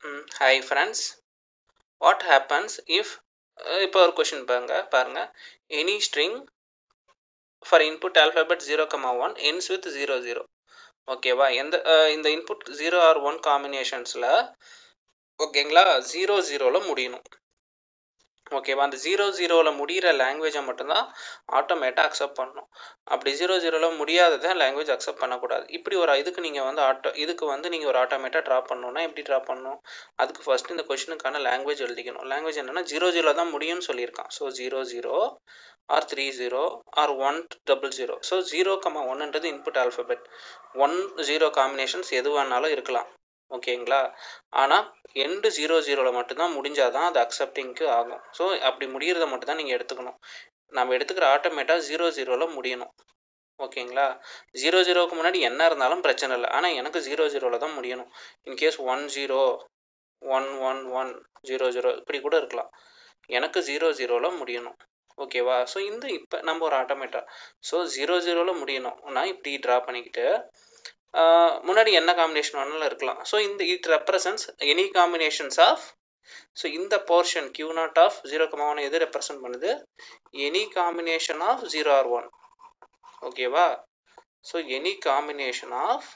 hi friends what happens if இப்போ ஒரு question பாருங்க பாருங்க any string for input alphabet zero comma one ends with zero zero ஓகேவா எந்த அஹ், இந்த இன்புட் ஜீரோ ஆர் ஒன் காம்பினேஷன்ஸில் ஓகேங்களா ஜீரோ ஜீரோவில் முடியணும் ஓகேவா அந்த ஜீரோ ஜீரோவில் முடிகிற லாங்குவேஜை மட்டும்தான் ஆட்டோமேட்டாக அக்செப்ட் பண்ணணும் அப்படி ஜீரோ ஜீரோவில் முடியாததை லாங்குவேஜ் அக்செப்ட் பண்ணக்கூடாது இப்படி ஒரு இதுக்கு நீங்கள் வந்து ஆட்டோ இதுக்கு வந்து நீங்கள் ஒரு ஆட்டோமேட்டாக ட்ரா பண்ணணும்னா எப்படி ட்ரா பண்ணணும் அதுக்கு ஃபர்ஸ்ட் இந்த கொஷினுக்கான லாங்குவேஜ் எழுதிக்கணும் லாங்குவேஜ் என்னன்னா ஜீரோ ஜீரோ தான் முடியும்னு சொல்லியிருக்கான் so zero zero or three zero or one double zero so zero comma ஒன்னுன்றது input alphabet one zero combinations எது வேணாலும் இருக்கலாம் ஓகேங்களா ஆனால் எண்டு ஜீரோ ஜீரோவில் மட்டும்தான் முடிஞ்சால் தான் அது அக்செப்டிங்க்கு ஆகும் ஸோ அப்படி முடிகிறத மட்டும் தான் நீங்கள் எடுத்துக்கணும் நம்ம எடுத்துக்கிற ஆட்டோமேட்டாக ஜீரோ ஜீரோவில் முடியணும் ஓகேங்களா ஜீரோ ஜீரோவுக்கு முன்னாடி என்ன இருந்தாலும் பிரச்சனை இல்லை ஆனால் எனக்கு ஜீரோ ஜீரோவில் தான் முடியணும் in case one zero one one one zero zero இப்படி கூட இருக்கலாம் எனக்கு ஜீரோ ஜீரோவில் முடியணும் ஓகேவா ஸோ இந்த இப்போ நம்ம ஒரு ஆட்டோமேட்டா ஸோ ஜீரோ ஜீரோவில் முடியணும் நான் இப்படி ட்ரா பண்ணிக்கிட்டு ஆஹ், முன்னாடி என்ன காம்பினேஷன் வேணாலும் இருக்கலாம் ஸோ இந்த it represents any combinations of so இந்த portion Q not of zero comma one எது ரெப்ரசன்ட் பண்ணுது any combination of zero or one ஓகேவா so any combination of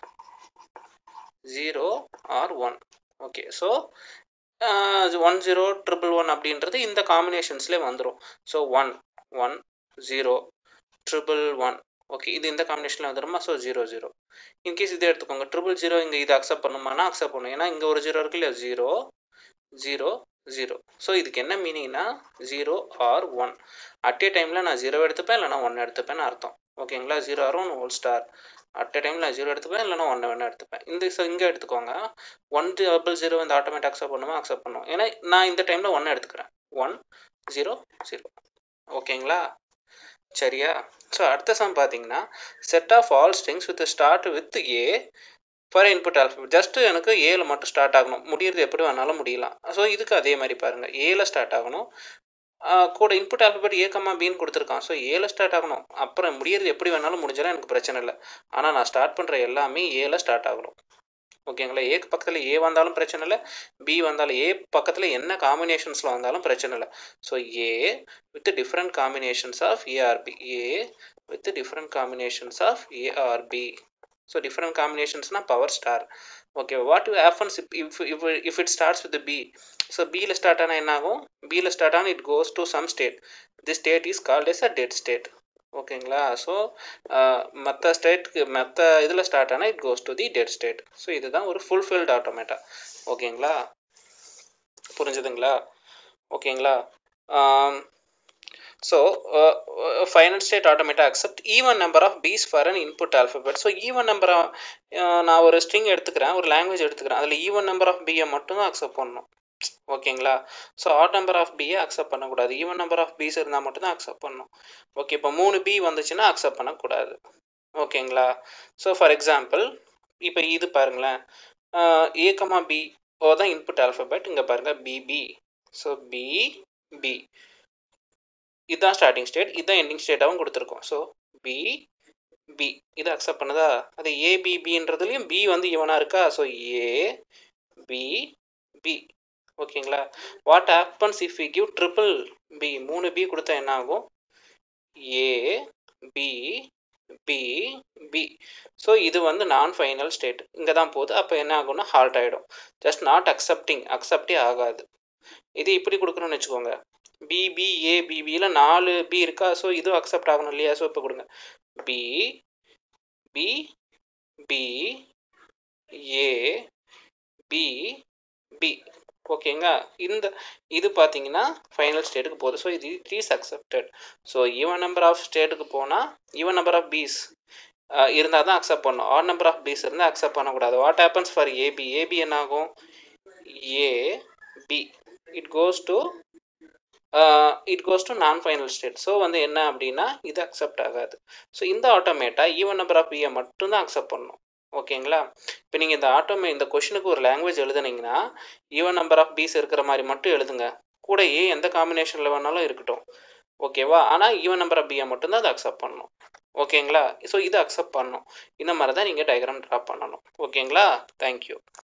zero or one okay so one zero triple one அப்படின்றது இந்த காம்பினேஷன்ஸ்லேயே வந்துடும் so one one zero triple one okay இது இந்த காம்பினேஷனில் வந்துடுமா ஸோ ஜீரோ ஜீரோ இன்கேஸ் இதை எடுத்துக்கோங்க ட்ரிபிள் ஜீரோ இங்கே இதை அக்செப்ட் பண்ணுமானா அக்செப்ட் பண்ணும் ஏன்னா இங்கே ஒரு ஜீரோ இருக்கு இல்லையா ஜீரோ ஜீரோ ஜீரோ ஸோ இதுக்கு என்ன மீனிங்னா zero or one at a டைமில் நான் ஜீரோ எடுத்துப்பேன் இல்லைனா ஒன் எடுத்துப்பேன்னு அர்த்தம் ஓகேங்களா zero or one whole star at a டைமில் நான் ஜீரோ எடுத்துப்பேன் இல்லைனா ஒன்று வேணா எடுத்துப்பேன் இந்த ஸோ இங்கே எடுத்துக்கோங்க ஒன் டபுள் ஜீரோ இந்த ஆட்டோமேட் அக்செப்ட் பண்ணுமா அக்செப்ட் பண்ணும் ஏன்னா நான் இந்த டைமில் ஒன்று எடுத்துக்கிறேன் ஒன் ஜீரோ ஜீரோ ஓகேங்களா சரியா ஸோ அடுத்த சம் பார்த்தீங்கன்னா set of all strings with start with A for input alphabet just எனக்கு ஏல மட்டும் ஸ்டார்ட் ஆகணும் முடியறது எப்படி வேணாலும் முடியலாம் ஸோ இதுக்கு அதே மாதிரி பாருங்கள் ஏல ஸ்டார்ட் ஆகணும் ஆஹ் கூட இன்புட் ஆல்ஃபபெட் ஏ கம்மா பின்னு கொடுத்துருக்கான் ஸோ ஏல ஸ்டார்ட் ஆகணும் அப்புறம் முடியறது எப்படி வேணாலும் முடிஞ்சாலும் எனக்கு பிரச்சனை இல்லை ஆனால் நான் ஸ்டார்ட் பண்ணுற எல்லாமே ஏல ஸ்டார்ட் ஆகணும் ஓகேங்களா ஏக்கு பக்கத்தில் ஏ வந்தாலும் பிரச்சனை இல்லை பி வந்தாலும் ஏ பக்கத்தில் என்ன காம்பினேஷன்ஸில் வந்தாலும் பிரச்சனை இல்லை so A with different combinations of A or B A with different combinations of A or B so டிஃப்ரெண்ட் காம்பினேஷன்ஸ்னால் power star okay what happens if if if it starts with B so பியில் ஸ்டார்ட் ஆனால் என்ன ஆகும் பியில் ஸ்டார்ட் ஆனால் it goes to some state the state is called as a dead state ஓகேங்களா so மற்ற ஸ்டேட்க்கு மற்ற இதில் ஸ்டார்ட் ஆனால் it goes to the dead state so இதுதான் ஒரு ஃபுல்ஃபில்டு ஆட்டோமேட்டா ஓகேங்களா புரிஞ்சுதுங்களா ஓகேங்களா so final state automata accept even number of b's for an input alphabet so even number நான் ஒரு ஸ்ட்ரிங் எடுத்துக்கிறேன் ஒரு லாங்குவேஜ் எடுத்துக்கிறேன் அதில் ஈவன் நம்பர் ஆஃப் பியை மட்டும் தான் அக்செப்ட் பண்ணணும் ஓகேங்களா ஸோ ஆட் நம்பர் ஆஃப் பியை அக்செப்ட் பண்ணக்கூடாது ஈவன் நம்பர் ஆஃப் பீஸ் இருந்தால் மட்டும் தான் அக்செப்ட் பண்ணணும் ஓகே இப்போ மூணு பி வந்துச்சுன்னா அக்செப்ட் பண்ணக்கூடாது ஓகேங்களா ஸோ ஃபார் எக்ஸாம்பிள் இப்போ இது பாருங்களேன் ஏ கமா பி ஓ தான் இன்புட் ஆல்ஃபபெட் இங்கே பாருங்கள் பிபி ஸோ பி பி இதுதான் ஸ்டார்டிங் ஸ்டேட் இதுதான் எண்டிங் ஸ்டேட்டாகவும் கொடுத்துருக்கோம் ஸோ பி பி இதை அக்செப்ட் பண்ணுதா அது ஏபிபின்றதுலையும் பி வந்து இவனாக இருக்கா ஸோ ஏ பி பி ஓகேங்களா what happens if we give triple b மூணு பி கொடுத்தா என்ன ஆகும் a b b b so இது வந்து நான் ஃபைனல் ஸ்டேட் இங்கே தான் போகுது அப்போ என்ன ஆகும்னா ஹால்ட் ஆகிடும் ஜஸ்ட் நாட் அக்செப்டிங் அக்செப்டே ஆகாது இது இப்படி கொடுக்கணும்னு வச்சுக்கோங்க பிபி ஏ பிபியில் நாலு பி இருக்கா ஸோ இதுவும் அக்செப்ட் ஆகணும் இல்லையா ஸோ இப்போ கொடுங்க b b b a b b ஓகேங்க இந்த இது பார்த்தீங்கன்னா ஃபைனல் ஸ்டேட்டுக்கு போகுது ஸோ இது it is accepted so even number of ஸ்டேட்டுக்கு போனால் ஈவன் நம்பர் ஆஃப் பீஸ் இருந்தால் தான் அக்செப்ட் பண்ணணும் ஆட் நம்பர் ஆஃப் பீஸ் இருந்தால் அக்செப்ட் பண்ணக்கூடாது what happens for a b a b என்ன ஆகும் a b it goes to it goes to non final state so வந்து என்ன அப்படின்னா இது அக்செப்ட் ஆகாது ஸோ இந்த ஆட்டோமேட்டா ஈவன் நம்பர் ஆஃப் பியை மட்டும்தான் அக்செப்ட் பண்ணணும் ஓகேங்களா இப்போ நீங்கள் இந்த ஆட்டோமே இந்த கொஷனுக்கு ஒரு லாங்குவேஜ் எழுதுனீங்கன்னா ஈவன் நம்பர் ஆஃப் பீஸ் இருக்கிற மாதிரி மட்டும் எழுதுங்க கூட ஏ எந்த காம்பினேஷனில் வேணாலும் இருக்கட்டும் ஓகேவா ஆனால் ஈவன் நம்பர் ஆஃப் பியை மட்டும்தான் அதை அக்செப்ட் பண்ணணும் ஓகேங்களா ஸோ இதை அக்செப்ட் பண்ணணும் இந்த மாதிரி தான் நீங்கள் டயக்ராம் ட்ரா பண்ணணும் ஓகேங்களா தேங்க்யூ